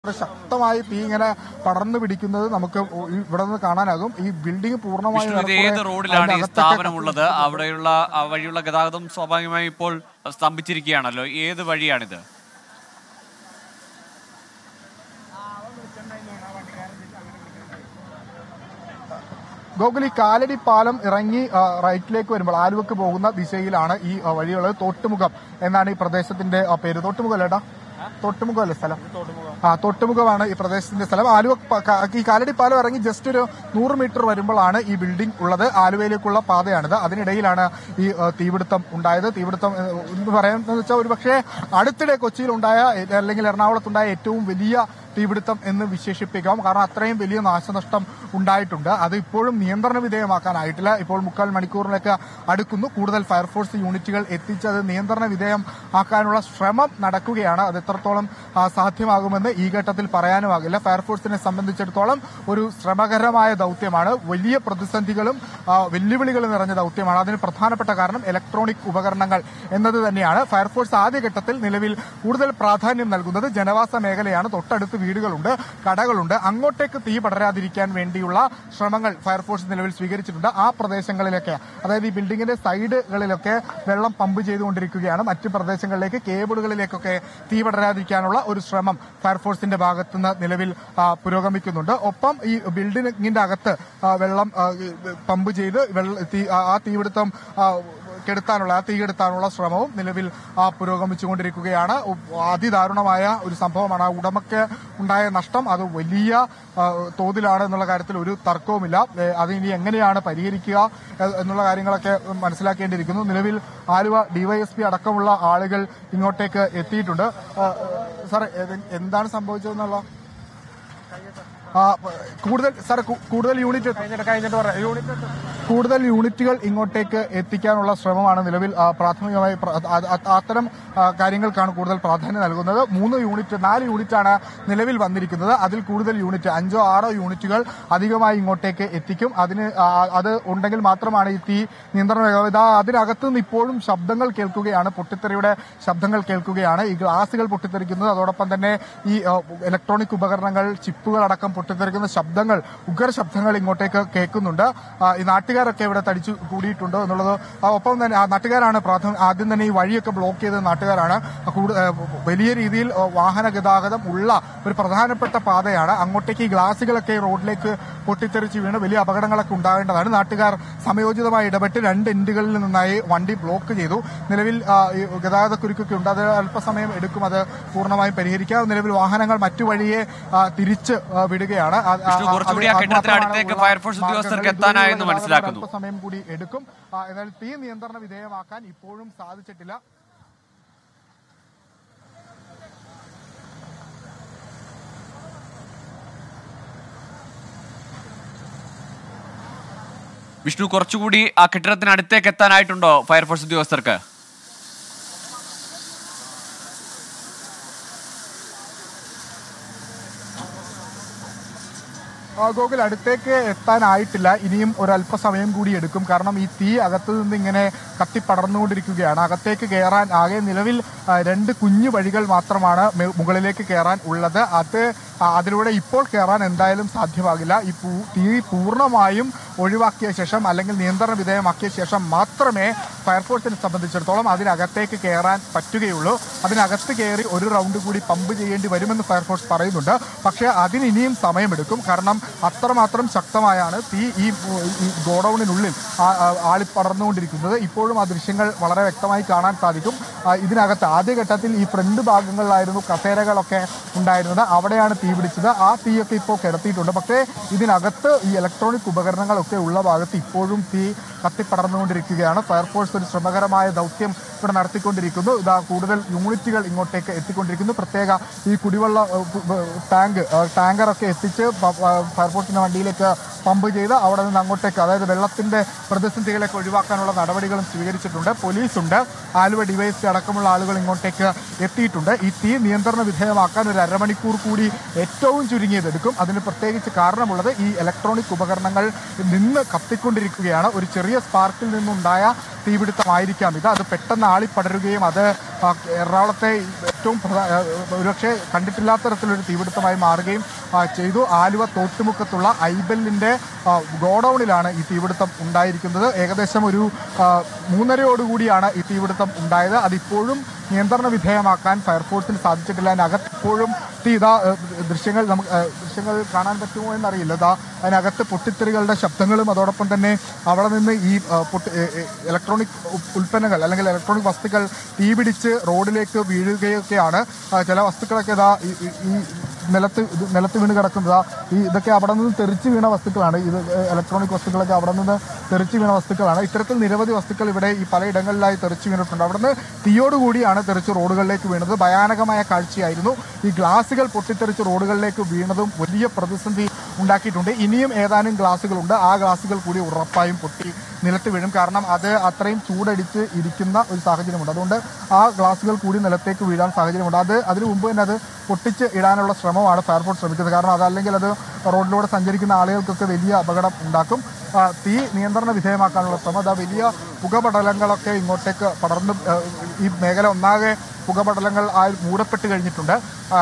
വളരെ ശക്തമായി തീ ഇങ്ങനെ പടർന്നു പിടിക്കുന്നത് നമുക്ക് ഈ- ഇവിടെ നിന്ന് കാണാനാകും ഈ ബിൽഡിംഗ് പൂർണ്ണമായും വിഷ്ണു ഇത് ഏറെക്കുറെ ഏത് റോഡിലാണ് ഈ അതിന്റെ അകത്തൊക്കെ സ്ഥാപനമുള്ളത് അവിടെയുള്ള ആ വഴിയുള്ള ഗതാഗതം സ്വാഭാവികമായി ഇപ്പോൾ സ്തംഭിച്ചിരിക്കുകയാണല്ലോ ഏത് വഴിയാണിത് ഗോകുലി കാലടി പാലം ഇറങ്ങി ആ, റൈറ്റിലേക്ക് വരുമ്പോൾ ആലുവക്ക് പോകുന്ന ദിശയിലാണ് ഈ ആ, വഴിയുള്ളത് തോട്ടുമുഖം എന്നാണ് ഈ പ്രദേശത്തിന്റെ ആ, പേര് തോട്ടുമുഖം അല്ലേടാ തൊട്ടുമുഖം അല്ലേ സ്ഥലം ആ തൊട്ടുമുഖമാണ് ഈ പ്രദേശത്തിന്റെ സ്ഥലം ആലുവ പ- ക- ഈ കാലടി പാലം ഇറങ്ങി ജസ്റ്റ് ഒരു നൂറ് മീറ്റർ വരുമ്പോഴാണ് ഈ ബിൽഡിംഗ് ഉള്ളത് ആലുവയിലേക്കുള്ള പാതയാണിത് അതിനിടയിലാണ് ഈ ആ, തീപിടുത്തം ഉണ്ടായത് തീപിടുത്തം ഏ, എന്ന് പറയാന്ന് വെച്ചാൽ ഒരു പക്ഷേ അടുത്തിടെ കൊച്ചിയിൽ ഉണ്ടായ ഏ, അല്ലെങ്കിൽ എറണാകുളത്തുണ്ടായ ഏറ്റവും വലിയ തീപിടുത്തം എന്ന് വിശേഷിപ്പിക്കാം കാരണം അത്രയും വലിയ നാശനഷ്ടം ഉണ്ടായിട്ടുണ്ട് അത് ഇപ്പോഴും നിയന്ത്രണ വിധേയമാക്കാനായിട്ടില്ല ഇപ്പോൾ മുക്കാൽ മണിക്കൂറിലേക്ക് അടുക്കുന്നു കൂടുതൽ ഫയർഫോഴ്സ് യൂണിറ്റുകൾ എത്തിച്ച് അത് നിയന്ത്രണ വിധേയം ആക്കാനുള്ള ശ്രമം നടക്കുകയാണ് അത് എത്രത്തോളം ആ, സാധ്യമാകുമെന്ന് ഈ ഘട്ടത്തിൽ പറയാനുമാകില്ല ഫയർഫോഴ്സിനെ സംബന്ധിച്ചിടത്തോളം ഒരു ശ്രമകരമായ ദൗത്യമാണ് വലിയ പ്രതിസന്ധികളും ആ, വെല്ലുവിളികളും നിറഞ്ഞ ദൗത്യമാണ് അതിന് പ്രധാനപ്പെട്ട കാരണം ഇലക്ട്രോണിക് ഉപകരണങ്ങൾ എന്നത് തന്നെയാണ് ഫയർഫോഴ്സ് ആദ്യഘട്ടത്തിൽ നിലവിൽ കൂടുതൽ പ്രാധാന്യം നൽകുന്നത് ജനവാസ മേഖലയാണ് തൊട്ടടുത്ത് വീടുകളുണ്ട് കടകളുണ്ട് അങ്ങോട്ടേക്ക് തീ പടരാതിരിക്കാൻ വേണ്ടിയുള്ള ശ്രമങ്ങൾ ഫയർഫോഴ്സ് നിലവിൽ സ്വീകരിച്ചിട്ടുണ്ട് ആ പ്രദേശങ്ങളിലൊക്കെ അതായത് ഈ ബിൽഡിങ്ങിന്റെ സൈഡുകളിലൊക്കെ വെള്ളം പമ്പ് ചെയ്തുകൊണ്ടിരിക്കുകയാണ് മറ്റ് പ്രദേശങ്ങളിലേക്ക് കേബിളുകളിലേക്കൊക്കെ തീ പടരാതിരിക്കാനുള്ള ഒരു ശ്രമം ഫയർഫോഴ്സിന്റെ ഭാഗത്തുനിന്ന് നിലവിൽ ആ, പുരോഗമിക്കുന്നുണ്ട് ഒപ്പം ഈ ബിൽഡിങ്ങിന്റെ അകത്ത് ആ, വെള്ളം ആ, പമ്പ് ചെയ്ത് വെള്ള തീ ആ- ആ തീപിടുത്തം ആ, കെടുത്താനുള്ള ആ തീ കെടുത്താനുള്ള ശ്രമവും നിലവിൽ ആ, പുരോഗമിച്ചുകൊണ്ടിരിക്കുകയാണ് ഉ- അതിദാരുണമായ ഒരു സംഭവമാണ് ആ ഉടമയ്ക്ക് ഉണ്ടായ നഷ്ടം അത് വലിയ ആ, തോതിലാണ് എന്നുള്ള കാര്യത്തിൽ ഒരു തർക്കവുമില്ല ഏ, അത് ഇനി എങ്ങനെയാണ് പരിഹരിക്കുക എ- എന്നുള്ള കാര്യങ്ങളൊക്കെ മനസ്സിലാക്കേണ്ടിയിരിക്കുന്നു നിലവിൽ ആലുവ ഡിവൈഎസ്പി അടക്കമുള്ള ആളുകൾ ഇങ്ങോട്ടേക്ക് എത്തിയിട്ടുണ്ട് ആ, സാർ ഇത് എന്താണ് സംഭവിച്ചതെന്നുള്ള ആ, കൂടുതൽ സാർ കൂടുതൽ യൂണിറ്റ് കഴിഞ്ഞിട്ട് പറയാം യൂണിറ്റ് കൂടുതൽ യൂണിറ്റുകൾ ഇങ്ങോട്ടേക്ക് എത്തിക്കാനുള്ള ശ്രമമാണ് നിലവിൽ ആ, പ്രാഥമികമായി പ്ര- അത് അത് അത്തരം ആ, കാര്യങ്ങൾക്കാണ് കൂടുതൽ പ്രാധാന്യം നൽകുന്നത് മൂന്ന് യൂണിറ്റ് നാല് യൂണിറ്റാണ് നിലവിൽ വന്നിരിക്കുന്നത് അതിൽ കൂടുതൽ യൂണിറ്റ് അഞ്ചോ ആറോ യൂണിറ്റുകൾ അധികമായി ഇങ്ങോട്ടേക്ക് എത്തിക്കും അതിന് ആ, അത് ഉണ്ടെങ്കിൽ മാത്രമാണ് ഈ തീ നിയന്ത്രണ ഇതാ അതിനകത്ത് നിന്ന് ഇപ്പോഴും ശബ്ദങ്ങൾ കേൾക്കുകയാണ് പൊട്ടിത്തെറിയുടെ ശബ്ദങ്ങൾ കേൾക്കുകയാണ് ഈ ഗ്ലാസുകൾ പൊട്ടിത്തെറിക്കുന്നത് അതോടൊപ്പം തന്നെ ഈ ആ, ഇലക്ട്രോണിക് ഉപകരണങ്ങൾ ചിപ്പുകൾ അടക്കം പൊട്ടിത്തെറിക്കുന്ന ശബ്ദങ്ങൾ ഉഗ്ര ശബ്ദങ്ങൾ ഇങ്ങോട്ടേക്ക് കേൾക്കുന്നുണ്ട് ആ, ഈ നാട്ടുകാരൊക്കെ ഇവിടെ തടിച്ചു കൂടിയിട്ടുണ്ട് എന്നുള്ളത് ആ, ഒപ്പം തന്നെ ആ നാട്ടുകാരാണ് പ്രാഥമിക ആദ്യം തന്നെ ഈ വഴിയൊക്കെ ബ്ലോക്ക് ചെയ്ത നാട്ടുകാരാണ് കൂടു- ആ, വലിയ രീതിയിൽ ആ, വാഹന ഗതാഗതം ഉള്ള ഒരു പ്രധാനപ്പെട്ട പാതയാണ് അങ്ങോട്ടേക്ക് ഈ ഗ്ലാസുകളൊക്കെ ഈ റോഡിലേക്ക് പൊട്ടിത്തെറിച്ച് വീണ് വലിയ അപകടങ്ങളൊക്കെ ഉണ്ടാകേണ്ടതാണ് നാട്ടുകാർ സമയോചിതമായി ഇടപെട്ട് രണ്ട് എൻഡുകളിൽ നിന്നായി വണ്ടി ബ്ലോക്ക് ചെയ്തു നിലവിൽ ആ, ഈ ഗതാഗത കുരുക്കൊക്കെ ഉണ്ട് അത് അല്പസമയം എടുക്കും അത് പൂർണ്ണമായും പരിഹരിക്കാം നിലവിൽ വാഹനങ്ങൾ മറ്റു വഴിയെ ആ, തിരിച്ച് ആ, വിടുകയാണ് ആ- ആ- വിഷ്ണു, കുറച്ചുകൂടി ആ അത് കെട്ടിടത്തിന് മാത്രമാണ് അടുത്തേക്ക് ഉള്ള ഫയർഫോഴ്സ് ഉദ്യോഗസ്ഥർക്ക് മാർഗ്ഗങ്ങൾ. എത്താനായെന്ന് ഇതുവരെയുള്ള മനസ്സിലാക്കുന്നു. അല്പസമയം കൂടി എടുക്കും ആ, എന്നാൽ തീ നിയന്ത്രണ വിധേയമാക്കാൻ ഇപ്പോഴും സാധിച്ചിട്ടില്ല വിഷ്ണു കുറച്ചുകൂടി ആ കെട്ടിടത്തിന് അടുത്തേക്ക് എത്താനായിട്ടുണ്ടോ ഫയർഫോഴ്സ് ഉദ്യോഗസ്ഥർക്ക് ആ, ഗോകുൽ അടുത്തേക്ക് എത്താനായിട്ടില്ല ഇനിയും ഒരല്പസമയം കൂടി എടുക്കും കാരണം ഈ തീ അകത്തു നിന്ന് ഇങ്ങനെ കത്തിപ്പടർന്നുകൊണ്ടിരിക്കുകയാണ് അകത്തേക്ക് കയറാൻ ആകെ നിലവിൽ ആ, രണ്ട് കുഞ്ഞു വഴികൾ മാത്രമാണ് മെ- മുകളിലേക്ക് കയറാൻ ഉള്ളത് അത് ആ, അതിലൂടെ ഇപ്പോൾ കയറാൻ എന്തായാലും സാധ്യമാകില്ല ഈ പൂ- തീ പൂർണ്ണമായും ഒഴിവാക്കിയ ശേഷം അല്ലെങ്കിൽ നിയന്ത്രണ വിധേയമാക്കിയ ശേഷം മാത്രമേ ഫയർഫോഴ്സിനെ സംബന്ധിച്ചിടത്തോളം അതിനകത്തേക്ക് കയറാൻ പറ്റുകയുള്ളൂ അതിനകത്ത് കയറി ഒരു റൗണ്ട് കൂടി പമ്പ് ചെയ്യേണ്ടി വരുമെന്ന് ഫയർഫോഴ്സ് പറയുന്നുണ്ട് പക്ഷേ അതിന് ഇനിയും സമയമെടുക്കും കാരണം അത്രമാത്രം ശക്തമായാണ് തീ ഈ ഈ ഗോഡൌണിനുള്ളിൽ ആ- ആ- ആളിപ്പടർന്നുകൊണ്ടിരിക്കുന്നത് ഇപ്പോഴും ആ ദൃശ്യങ്ങൾ വളരെ വ്യക്തമായി കാണാൻ സാധിക്കും ആ, ഇതിനകത്ത് ആദ്യഘട്ടത്തിൽ ഈ ഫ്രണ്ട് ഭാഗങ്ങളിലായിരുന്നു കസേരകളൊക്കെ ഉണ്ടായിരുന്നത് അവിടെയാണ് തീ പിടിച്ചത് ആ തീയൊക്കെ ഇപ്പോൾ കിടത്തിയിട്ടുണ്ട് പക്ഷേ ഇതിനകത്ത് ഈ ഇലക്ട്രോണിക് ഉപകരണങ്ങളൊക്കെ ഉള്ള ഭാഗത്ത് ഇപ്പോഴും തീ കത്തിപ്പടർന്നുകൊണ്ടിരിക്കുകയാണ് ഫയർഫോഴ്സ് ഒരു ശ്രമകരമായ ദൗത്യം ഇവിടെ നടത്തിക്കൊണ്ടിരിക്കുന്നു ഇതാ കൂടുതൽ യൂണിറ്റുകൾ ഇങ്ങോട്ടേക്ക് എത്തിക്കൊണ്ടിരിക്കുന്നു പ്രത്യേക ഈ കുടിവെള്ള ഏഹ്, പ്- ഏഹ്, ടാങ്ക് ഏഹ്, ടാങ്കറൊക്കെ എത്തിച്ച് പ- ഏഹ്, ഫയർഫോഴ്സിന്റെ വണ്ടിയിലേക്ക് പമ്പ് ചെയ്ത് അവിടെ നിന്ന് അങ്ങോട്ടേക്ക് അതായത് വെള്ളത്തിന്റെ പ്രതിസന്ധികളൊക്കെ ഒഴിവാക്കാനുള്ള നടപടികളും സ്വീകരിച്ചിട്ടുണ്ട് പോലീസുണ്ട് ആലുവ ഡിവൈഎസ്പി അടക്കമുള്ള ആളുകൾ ഇങ്ങോട്ടേക്ക് എത്തിയിട്ടുണ്ട് ഈ തീ നിയന്ത്രണ വിധേയമാക്കാൻ ഒരു അരമണിക്കൂർ കൂടി ഏറ്റവും ചുരുങ്ങിയത് എടുക്കും അതിന് പ്രത്യേകിച്ച് കാരണമുള്ളത് ഈ ഇലക്ട്രോണിക് ഉപകരണങ്ങൾ നിന്ന് കത്തിക്കൊണ്ടിരിക്കുകയാണ് ഒരു ചെറിയ ചെറിയ സ്പാർക്കിൽ നിന്നുണ്ടായ തീപിടുത്തമായിരിക്കാം ഇത് അത് പെട്ടെന്ന് ആളിപ്പടരുകയും അത് ആ, എറണാകുളത്തെ ഏറ്റവും പ്രധാ ആ, ഒരുപക്ഷെ കണ്ടിട്ടില്ലാത്ത തരത്തിലൊരു തീപിടുത്തമായി മാറുകയും ആ, ചെയ്തു ആലുവ തോട്ടുമുക്കത്തുള്ള ഐബെല്ലിൻ്റെ ആ, ഗോഡൌണിലാണ് ഈ തീപിടുത്തം ഉണ്ടായിരിക്കുന്നത് ഏകദേശം ഒരു ആ, മൂന്നരയോടുകൂടിയാണ് ഈ തീപിടുത്തം ഉണ്ടായത് അതിപ്പോഴും നിയന്ത്രണ വിധേയമാക്കാൻ ഫയർഫോഴ്സിന് സാധിച്ചിട്ടില്ല അതിനകത്ത് ഇപ്പോഴും തീ ഇതാ ഏ, ദൃശ്യങ്ങൾ നമുക്ക് ഏ, ദൃശ്യങ്ങൾ കാണാൻ പറ്റുമോ എന്നറിയില്ല ഇതാ അതിനകത്ത് പൊട്ടിത്തെറികളുടെ ശബ്ദങ്ങളും അതോടൊപ്പം തന്നെ അവിടെ നിന്ന് ഈ ആ, പൊട്ടി ഏ, ഏ, ഇലക്ട്രോണിക് ഉ- ഉൽപ്പന്നങ്ങൾ അല്ലെങ്കിൽ ഇലക്ട്രോണിക് വസ്തുക്കൾ തീപിടിച്ച് റോഡിലേക്ക് വീഴുകയൊക്കെയാണ് ആ, ചില വസ്തുക്കളൊക്കെ ഇതാ ഈ- ഈ- ഈ നിലത്ത് ഇത് നിലത്ത് വീണ് കിടക്കുന്നത് ഈ ഇതൊക്കെ അവിടെ നിന്ന് തെറിച്ച് വീണ വസ്തുക്കളാണ് ഇത് ഇലക്ട്രോണിക് വസ്തുക്കളൊക്കെ അവിടെ നിന്ന് തെറിച്ച് വീണ വസ്തുക്കളാണ് ഇത്തരത്തിൽ നിരവധി വസ്തുക്കൾ ഇവിടെ ഈ പലയിടങ്ങളിലായി തെറിച്ച് വീണിട്ടുണ്ട് അവിടുന്ന് തീയോടുകൂടിയാണ് തെറിച്ച് റോഡുകളിലേക്ക് വീണത് ഭയാനകമായ കാഴ്ചയായിരുന്നു ഈ ഗ്ലാസുകൾ പൊട്ടിത്തെറിച്ച് റോഡുകളിലേക്ക് വീണതും വലിയ പ്രതിസന്ധി ഉണ്ടാക്കിയിട്ടുണ്ട് ഇനിയും ഏതാനും ഗ്ലാസുകളുണ്ട് ആ ഗ്ലാസുകൾ കൂടി ഉറപ്പായും പൊട്ടി നിലത്ത് വീഴും കാരണം അത് അത്രയും ചൂടടിച്ച് ഇരിക്കുന്ന ഒരു സാഹചര്യമുണ്ട് അതുകൊണ്ട് ആ ഗ്ലാസുകൾ കൂടി നിലത്തേക്ക് വീഴാൻ സാഹചര്യമുണ്ട് അത് അതിനു മുമ്പ് തന്നെ അത് പൊട്ടിച്ച് ഇടാനുള്ള ശ്രമമാണ് ഫയർഫോഴ്സ് ശ്രമിക്കുന്നത് കാരണം അതല്ലെങ്കിൽ അത് റോഡിലൂടെ സഞ്ചരിക്കുന്ന ആളുകൾക്കൊക്കെ വലിയ അപകടം ഉണ്ടാക്കും ആ, തീ നിയന്ത്രണ വിധേയമാക്കാനുള്ള ശ്രമം അതാ വലിയ പുകപടലങ്ങളൊക്കെ ഇങ്ങോട്ടേക്ക് പടർന്ന് ആ, ഈ മേഖല ഒന്നാകെ പുകപടലങ്ങൾ ആ മൂടപ്പെട്ട് കഴിഞ്ഞിട്ടുണ്ട് ആ,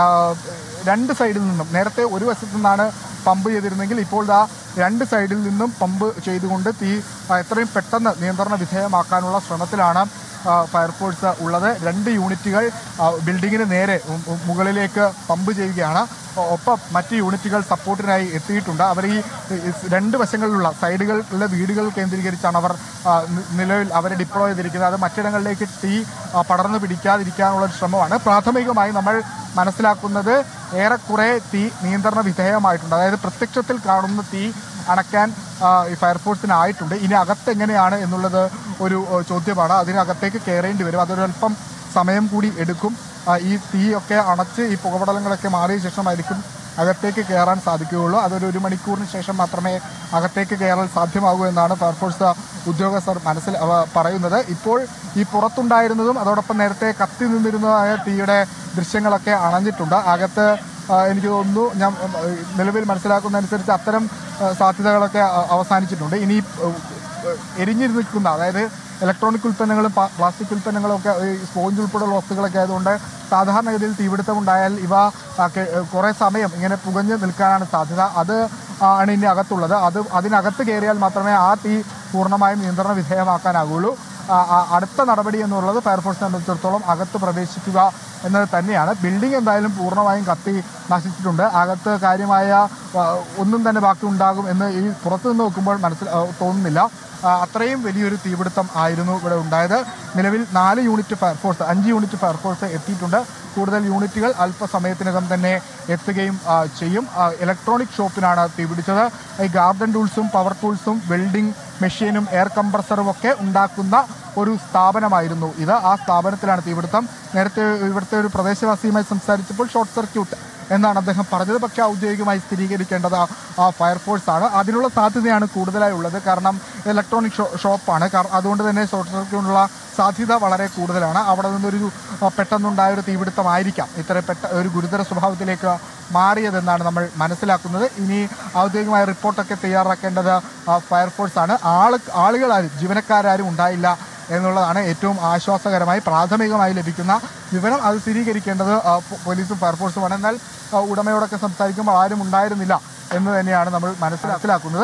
രണ്ട് സൈഡിൽ നിന്നും നേരത്തെ ഒരു വശത്തു നിന്നാണ് പമ്പ് ചെയ്തിരുന്നെങ്കിൽ ഇപ്പോൾ ദാ രണ്ട് സൈഡിൽ നിന്നും പമ്പ് ചെയ്തുകൊണ്ട് തീ ആ, എത്രയും പെട്ടെന്ന് നിയന്ത്രണ വിധേയമാക്കാനുള്ള ശ്രമത്തിലാണ് ആ, ഫയർഫോഴ്സ് ഉള്ളത് രണ്ട് യൂണിറ്റുകൾ ആ, ബിൽഡിങ്ങിന് നേരെ ഉം, ഉം, മുകളിലേക്ക് പമ്പ് ചെയ്യുകയാണ് ഒ- ഒപ്പം മറ്റ് യൂണിറ്റുകൾ സപ്പോർട്ടിനായി എത്തിയിട്ടുണ്ട് അവർ ഈ ഈ രണ്ട് വശങ്ങളിലുള്ള സൈഡുകളിലെ വീടുകൾ കേന്ദ്രീകരിച്ചാണ് അവർ ആ, നി- നിലവിൽ അവരെ ഡിപ്ലോയ് ചെയ്തിരിക്കുന്നത് അത് മറ്റിടങ്ങളിലേക്ക് തീ ആ, പടർന്നു പിടിക്കാതിരിക്കാനുള്ള ഒരു ശ്രമമാണ് പ്രാഥമികമായി നമ്മൾ മനസ്സിലാക്കുന്നത് ഏറെക്കുറെ തീ നിയന്ത്രണ വിധേയമായിട്ടുണ്ട് അതായത് പ്രത്യക്ഷത്തിൽ കാണുന്ന തീ അണയ്ക്കാൻ ആ, ഈ ഫയർഫോഴ്സിനായിട്ടുണ്ട് ഇനി അകത്ത് എങ്ങനെയാണ് എന്നുള്ളത് ഒരു ഓ, ചോദ്യമാണ് അതിനകത്തേക്ക് കയറേണ്ടി വരും അതൊരല്പം സമയം കൂടി എടുക്കും ആ, ഈ തീയൊക്കെ അണച്ച് ഈ പുകപടലങ്ങളൊക്കെ മാറിയ ശേഷമായിരിക്കും അകത്തേക്ക് കയറാൻ സാധിക്കുകയുള്ളൂ അതൊരു ഒരു മണിക്കൂറിന് ശേഷം മാത്രമേ അകത്തേക്ക് കയറാൻ സാധ്യമാകൂ എന്നാണ് ഫയർഫോഴ്സ് ഉദ്യോഗസ്ഥർ മനസ്സിൽ അവ പറയുന്നത് ഇപ്പോൾ ഈ പുറത്തുണ്ടായിരുന്നതും അതോടൊപ്പം നേരത്തെ കത്തി നിന്നിരുന്നതായ തീയുടെ ദൃശ്യങ്ങളൊക്കെ അണഞ്ഞിട്ടുണ്ട് അകത്ത് ആ, എനിക്ക് തോന്നുന്നു ഞാൻ ഉം, നിലവിൽ മനസ്സിലാക്കുന്നതനുസരിച്ച് അത്തരം ആ, സാധ്യതകളൊക്കെ അ- അവസാനിച്ചിട്ടുണ്ട് ഇനി ഉം, എരിഞ്ഞു നിൽക്കുന്ന അതായത് ഇലക്ട്രോണിക് ഉൽപ്പന്നങ്ങളും പ- പ്ലാസ്റ്റിക് ഉൽപ്പന്നങ്ങളും ഒക്കെ ഈ സ്പോഞ്ച് ഉൾപ്പെടെയുള്ള വസ്തുക്കളൊക്കെ ആയതുകൊണ്ട് സാധാരണഗതിയിൽ തീപിടുത്തം ഉണ്ടായാൽ ഇവ ആ, കെ- കുറേ സമയം ഇങ്ങനെ പുകഞ്ഞ് നിൽക്കാനാണ് സാധ്യത അത് ആണ് ഇനി അകത്തുള്ളത് അത് അതിനകത്ത് കയറിയാൽ മാത്രമേ ആ തീ പൂർണ്ണമായും നിയന്ത്രണ വിധേയമാക്കാനാകുള്ളൂ ആ, ആ, അടുത്ത നടപടി എന്നുള്ളത് ഫയർഫോഴ്സിനെ സംബന്ധിച്ചിടത്തോളം അകത്ത് പ്രവേശിക്കുക എന്നത് തന്നെയാണ് ബിൽഡിംഗ് എന്തായാലും പൂർണ്ണമായും കത്തി നശിച്ചിട്ടുണ്ട് അകത്ത് കാര്യമായ ആ, ഒന്നും തന്നെ ബാക്കി ഉണ്ടാകും എന്ന് ഈ പുറത്തു നിന്ന് നോക്കുമ്പോൾ മനസ്സിൽ ആ, തോന്നുന്നില്ല ആ, അത്രയും വലിയൊരു തീപിടുത്തം ആയിരുന്നു ഇവിടെ ഉണ്ടായത് നിലവിൽ നാല് യൂണിറ്റ് ഫയർഫോഴ്സ് അഞ്ച് യൂണിറ്റ് ഫയർഫോഴ്സ് എത്തിയിട്ടുണ്ട് കൂടുതൽ യൂണിറ്റുകൾ അല്പസമയത്തിനകം തന്നെ എത്തുകയും ആ, ചെയ്യും ആ, ഇലക്ട്രോണിക് ഷോപ്പിനാണ് തീപിടിച്ചത് ഈ ഗാർഡൻ ടൂൾസും പവർ ടൂൾസും വെൽഡിംഗ് മെഷീനും എയർ കംപ്രസറും ഒക്കെ ഉണ്ടാക്കുന്ന ഒരു സ്ഥാപനമായിരുന്നു ഇത് ആ സ്ഥാപനത്തിലാണ് തീപിടുത്തം നേരത്തെ ഇവിടുത്തെ ഒരു പ്രദേശവാസിയുമായി സംസാരിച്ചപ്പോൾ ഷോർട്ട് സർക്യൂട്ട് എന്നാണ് അദ്ദേഹം പറഞ്ഞത് പക്ഷേ ഔദ്യോഗികമായി സ്ഥിരീകരിക്കേണ്ടത് ആ- ആ ഫയർഫോഴ്സ് ആണ് അതിനുള്ള സാധ്യതയാണ് കൂടുതലായി ഉള്ളത് കാരണം ഇലക്ട്രോണിക് ഷോ ഷോപ്പാണ് കാരണം അതുകൊണ്ട് തന്നെ ഷോർട്ട് സർക്യൂട്ടിനുള്ള സാധ്യത വളരെ കൂടുതലാണ് അവിടെ നിന്നൊരു ആ, പെട്ടെന്നുണ്ടായ ഒരു തീപിടുത്തമായിരിക്കാം ഇത്ര പെട്ട ഒരു ഗുരുതര സ്വഭാവത്തിലേക്ക് മാറിയതെന്നാണ് നമ്മൾ മനസ്സിലാക്കുന്നത് ഇനി ഔദ്യോഗികമായ റിപ്പോർട്ടൊക്കെ തയ്യാറാക്കേണ്ടത് ആ, ഫയർഫോഴ്സ് ആണ് ആള് ആളുകളാരും ജീവനക്കാരും ഉണ്ടായില്ല എന്നുള്ളതാണ് ഏറ്റവും ആശ്വാസകരമായി പ്രാഥമികമായി ലഭിക്കുന്ന വിവരം അത് സ്ഥിരീകരിക്കേണ്ടത് ആ, പോ- പോലീസും ഫയർഫോഴ്സുമാണ് എന്നാൽ ആ, ഉടമയോടൊക്കെ സംസാരിക്കുമ്പോൾ ആരും ഉണ്ടായിരുന്നില്ല എന്ന് തന്നെയാണ് നമ്മൾ മനസ്സിലാക്കുന്നത്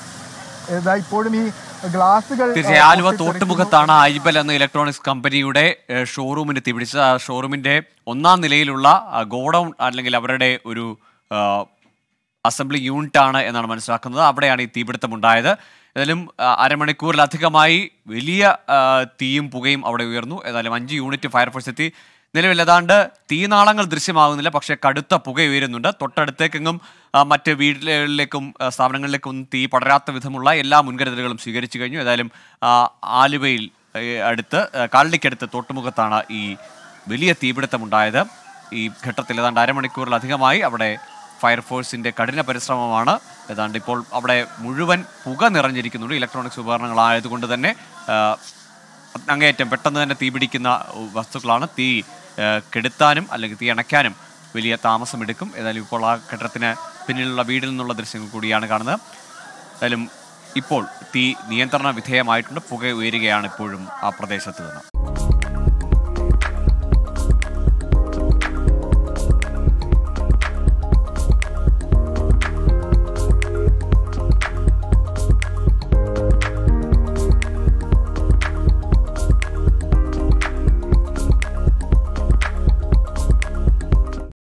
ഇതാ ഇപ്പോഴും ഈ ഗ്ലാസുകൾ ആ, തീർച്ചയായും ആലുവ പൊട്ടിത്തെറിക്കുന്നു. തോട്ടുമുഖത്താണ് ഐബൽ എന്ന ഇലക്ട്രോണിക്സ് കമ്പനിയുടെ ഏഹ്, ഷോറൂമിന് തീപിടിച്ചത് ആ ഷോറൂമിന്റെ ഒന്നാം നിലയിലുള്ള ആ, ഗോഡൗൺ അല്ലെങ്കിൽ അവരുടെ ഒരു ആ, അസംബ്ലി യൂണിറ്റ് ആണ് എന്നാണ് മനസ്സിലാക്കുന്നത് അവിടെയാണ് ഈ തീപിടുത്തം ഉണ്ടായത് ഏതായാലും ആ, അരമണിക്കൂറിലധികമായി വലിയ ആ, തീയും പുകയും അവിടെ ഉയർന്നു ഏതായാലും അഞ്ച് യൂണിറ്റ് ഫയർഫോഴ്സ് എത്തി നിലവിൽ ഏതാണ്ട് തീനാളങ്ങൾ ദൃശ്യമാകുന്നില്ല പക്ഷേ കടുത്ത പുക ഉയരുന്നുണ്ട് തൊട്ടടുത്തേക്കെങ്ങും ആ, മറ്റ് വീടുകളിലേക്കും ആ, സ്ഥാപനങ്ങളിലേക്കും ഒന്നും തീ പടരാത്ത വിധമുള്ള എല്ലാ മുൻകരുതലുകളും സ്വീകരിച്ചു കഴിഞ്ഞു ഏതായാലും ആ, ആലുവയിൽ ഏ, അടുത്ത് ആ, കാലടിക്കടുത്ത് തൊട്ടുമുഖത്താണ് ഈ വലിയ തീപിടുത്തമുണ്ടായത് ഈ ഘട്ടത്തിൽ ഏതാണ്ട് അരമണിക്കൂറിലധികമായി അവിടെ ഫയർഫോഴ്സിന്റെ കഠിന പരിശ്രമമാണ് ഏതാണ്ട് ഇപ്പോൾ അവിടെ മുഴുവൻ പുക നിറഞ്ഞിരിക്കുന്നുണ്ട് ഇലക്ട്രോണിക്സ് ഉപകരണങ്ങളായതുകൊണ്ട് തന്നെ ആ, അങ്ങേയറ്റം പെട്ടെന്ന് തന്നെ തീ പിടിക്കുന്ന വസ്തുക്കളാണ് തീ ആ, കെടുത്താനും അല്ലെങ്കിൽ തീ അണയ്ക്കാനും വലിയ താമസമെടുക്കും ഏതായാലും ഇപ്പോൾ ആ ഘട്ടത്തിന് പിന്നിലുള്ള വീടിൽ നിന്നുള്ള ദൃശ്യങ്ങൾ കൂടിയാണ് കാണുന്നത് ഏതായാലും ഇപ്പോൾ തീ നിയന്ത്രണ വിധേയമായിട്ടുണ്ട് പുക ഉയരുകയാണ് ഇപ്പോഴും ആ പ്രദേശത്ത് നിന്ന്